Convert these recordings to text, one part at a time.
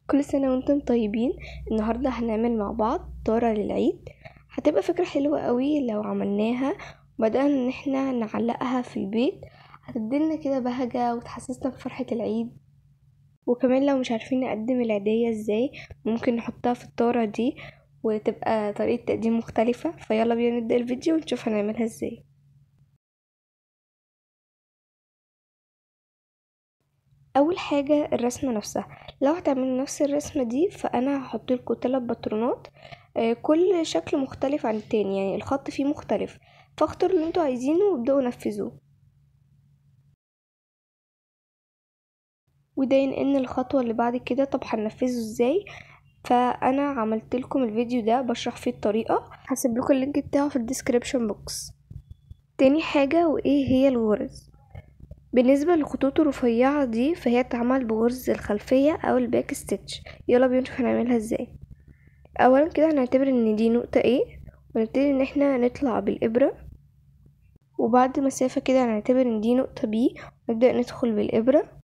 كل سنة وانتم طيبين النهاردة هنعمل مع بعض طارة للعيد هتبقى فكرة حلوة قوي لو عملناها وبدأنا ان احنا نعلقها في البيت هتديلنا كده بهجة وتحسسنا بفرحة العيد وكمان لو مش عارفين نقدم العيدية ازاي ممكن نحطها في الطارة دي وتبقى طريقة تقديم مختلفة فيلا بينا نبدأ الفيديو ونشوف هنعملها ازاي اول حاجه الرسمه نفسها لو هتعملوا نفس الرسمه دي فانا هحط لكم ثلاث باترونات آه، كل شكل مختلف عن التاني يعني الخط فيه مختلف فاختاروا اللي انتوا عايزينه وابدأوا نفذوه وده ينقلنا الخطوه اللي بعد كده طب هننفذه ازاي فانا عملت لكم الفيديو ده بشرح فيه الطريقه هسيب لكم اللينك بتاعه في الديسكريبشن بوكس تاني حاجه وايه هي الغرز بالنسبة للخطوط الرفيعة دي فهي تعمل بغرز الخلفية او الباك ستيتش يلا بينا نشوف هنعملها ازاي اولا كده هنعتبر ان دي نقطة ايه ونبتدي ان احنا نطلع بالابرة وبعد مسافة كده هنعتبر ان دي نقطة بي ونبدأ ندخل بالابرة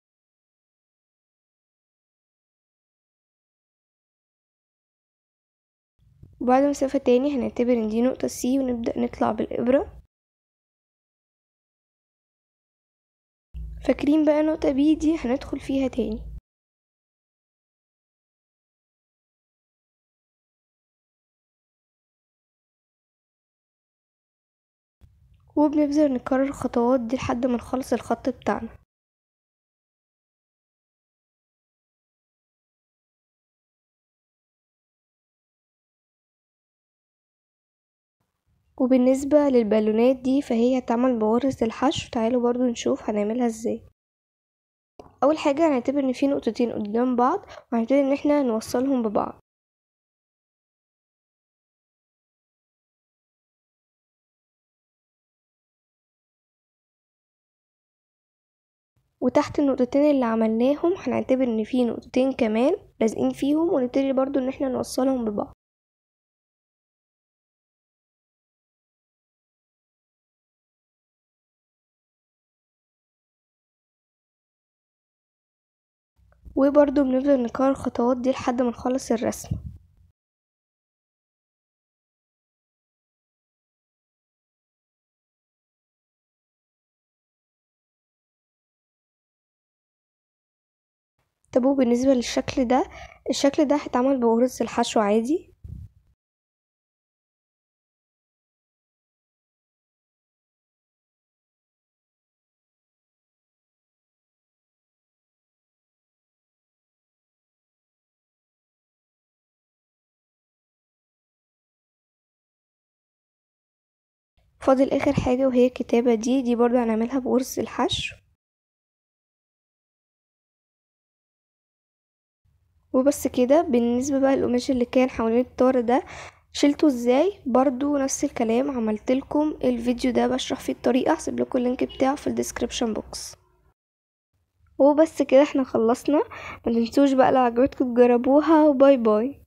وبعد مسافة تاني هنعتبر ان دي نقطة سي ونبدأ نطلع بالابرة فاكرين بقى نقطة بي دي هندخل فيها تاني وبنبدأ نكرر الخطوات دي لحد ما نخلص الخط بتاعنا وبالنسبة للبالونات دي فهي هتعمل بغرزة الحشو تعالوا برضو نشوف هنعملها ازاي اول حاجة هنعتبر ان في نقطتين قدام بعض وهنبتدي ان احنا نوصلهم ببعض وتحت النقطتين اللي عملناهم هنعتبر ان في نقطتين كمان لازقين فيهم ونبتدي برضو ان احنا نوصلهم ببعض وبرضو بنفضل نكرر الخطوات دي لحد ما نخلص الرسم طب وبالنسبة للشكل ده الشكل ده هيتعمل بغرزة الحشو عادي فاضل اخر حاجة وهي الكتابة دي دي برضو هنعملها بغرزة الحشو وبس كده بالنسبة بقى القماش اللي كان حوالين الطار ده شلته ازاي برضو نفس الكلام عملت لكم الفيديو ده بشرح فيه الطريقة هسيب لكم اللينك بتاعه في الديسكريبشن بوكس وبس كده احنا خلصنا ما تنسوش بقى لو عجبتكم تجربوها وباي باي